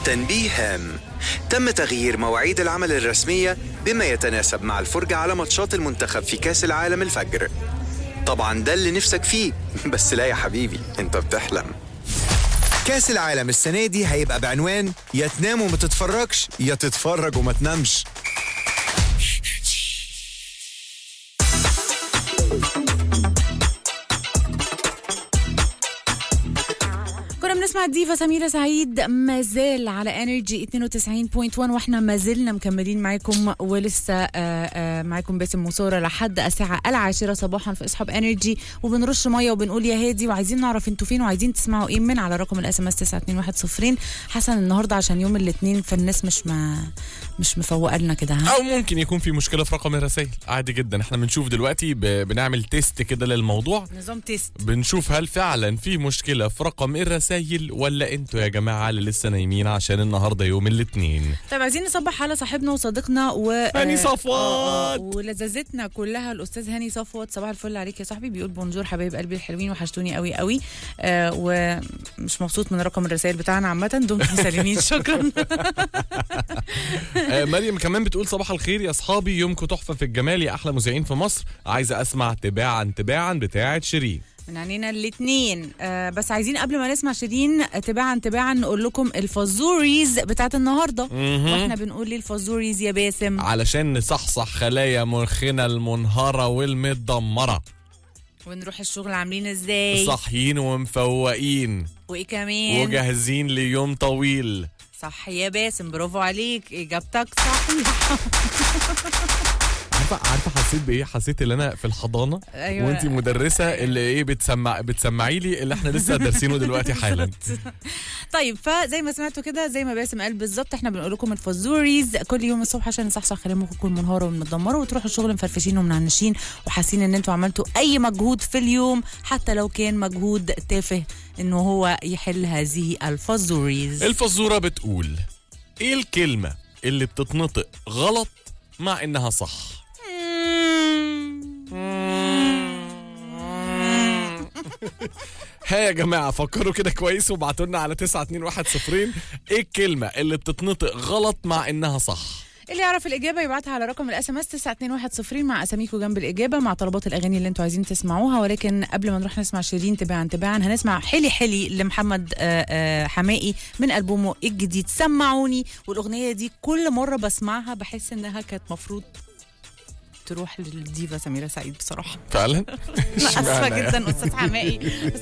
تنبيه هام تم تغيير مواعيد العمل الرسمية بما يتناسب مع الفرجة على ماتشات المنتخب في كأس العالم الفجر طبعا ده اللي نفسك فيه بس لا يا حبيبي انت بتحلم كأس العالم السنة دي هيبقى بعنوان يا تنام وما تتفرجش يا تتفرج وما تنامش كنا بنسمع الديفا سميرة سعيد ما زال على انرجي 92.1 واحنا ما زلنا مكملين معاكم ولسه آه، آه، معاكم باسم وساره لحد الساعه العاشره صباحا في اصحاب انرجي وبنرش ميه وبنقول يا هادي وعايزين نعرف انتوا فين وعايزين تسمعوا ايه من على رقم الاس ام اس 921 حسن النهارده عشان يوم الاثنين فالناس مش ما مش مفوقه لنا كده ها او ممكن يكون في مشكله في رقم الرسائل عادي جدا احنا بنشوف دلوقتي ب... بنعمل تيست كده للموضوع نظام تيست بنشوف هل فعلا في مشكله في رقم الرسائل ولا انتوا يا جماعه اللي لسه نايمين عشان النهارده يوم الاثنين طيب عايزين نصبح على صاحبنا وصديقنا و هاني آه، صفوت. آه، آه، ولذاذتنا كلها الاستاذ هاني صفوت صباح الفل عليك يا صاحبي بيقول بونجور حبايب قلبي الحلوين وحشتوني قوي قوي آه ومش مبسوط من رقم الرسائل بتاعنا عامه دمتم سالمين شكرا آه مريم كمان بتقول صباح الخير يا اصحابي يومكم تحفه في الجمال يا احلى مذيعين في مصر عايزه اسمع تباعا تباعا بتاعه شيرين من عنينا الاثنين آه بس عايزين قبل ما نسمع شيرين تباعا تباعا نقول لكم الفازوريز بتاعت النهارده واحنا بنقول ليه الفازوريز يا باسم علشان نصحصح خلايا مخنا المنهاره والمتدمره ونروح الشغل عاملين ازاي صاحيين ومفوقين وايه كمان وجاهزين ليوم طويل صح يا باسم برافو عليك اجابتك صحيحه عارفه عارفه حسيت بايه حسيت ان انا في الحضانه أيوة. وانت مدرسه اللي ايه بتسمع بتسمعي لي اللي احنا لسه دارسينه دلوقتي حالا طيب فزي ما سمعتوا كده زي ما باسم قال بالظبط احنا بنقول لكم الفازوريز كل يوم الصبح عشان نصحصح خلينا ممكن تكون منهاره ومتدمره وتروحوا الشغل مفرفشين ومنعنشين وحاسين ان انتوا عملتوا اي مجهود في اليوم حتى لو كان مجهود تافه انه هو يحل هذه الفازوريز الفزوره بتقول ايه الكلمه اللي بتتنطق غلط مع انها صح ها يا جماعه فكروا كده كويس وابعتوا لنا على 921 ايه الكلمه اللي بتتنطق غلط مع انها صح اللي يعرف الاجابه يبعتها على رقم الاس ام اس 92110 مع اساميكم جنب الاجابه مع طلبات الاغاني اللي انتوا عايزين تسمعوها ولكن قبل ما نروح نسمع شيرين تباعا تباعا هنسمع حلي حلي لمحمد آه، آه، حمائي من البومه الجديد سمعوني والاغنيه دي كل مره بسمعها بحس انها كانت مفروض تروح للديفا سميره سعيد بصراحه فعلا انا اسفه اشمعنى يعني؟ جدا استاذ حمائي بس